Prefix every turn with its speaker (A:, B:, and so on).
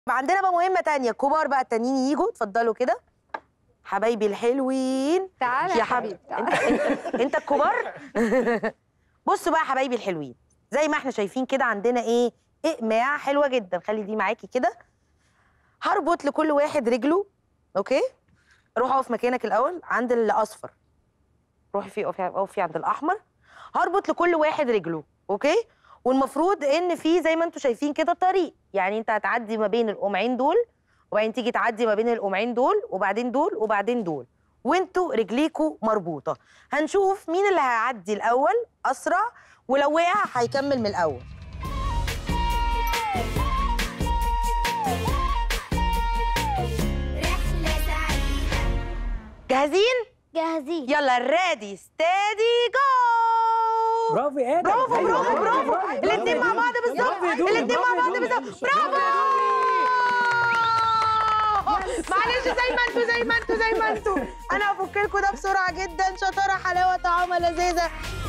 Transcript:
A: عندنا بقى مهمه تانية كبار بقى التانيين يجوا اتفضلوا كده حبايبي الحلوين
B: تعالى يا
A: يا حبيبي
B: حبيبي
A: انت
B: تعالى.
A: انت, انت الكبار بصوا بقى حبايبي الحلوين زي ما احنا شايفين كده عندنا ايه اقماع حلوه جدا خلي دي معاكي كده هربط لكل واحد رجله اوكي روح اقف مكانك الاول عند الاصفر روحي في اقفي اقفي عند الاحمر هربط لكل واحد رجله اوكي والمفروض ان في زي ما انتم شايفين كده طريق يعني انت هتعدي ما بين القمعين دول وبعدين تيجي تعدي ما بين القمعين دول وبعدين دول وبعدين دول وانتوا رجليكوا مربوطه هنشوف مين اللي هيعدي الاول اسرع ولو وقع هيكمل من الاول
C: رحلة سعيدة
A: جاهزين
C: جاهزين
A: يلا ريدي ستادي جو
D: برافو يا ادم
A: برافو
D: أيوة،
A: برافو برافو الاثنين مع بعض بالظبط
D: برافو يا دولة،
A: الاثنين مع
D: برافو
A: بعض
D: يا دولة.
A: بالظبط برافو معلش زي ما انتوا زي ما انتوا زي ما انتوا انا هفك لكم ده بسرعه جدا شطاره حلاوه طعامه لذيذه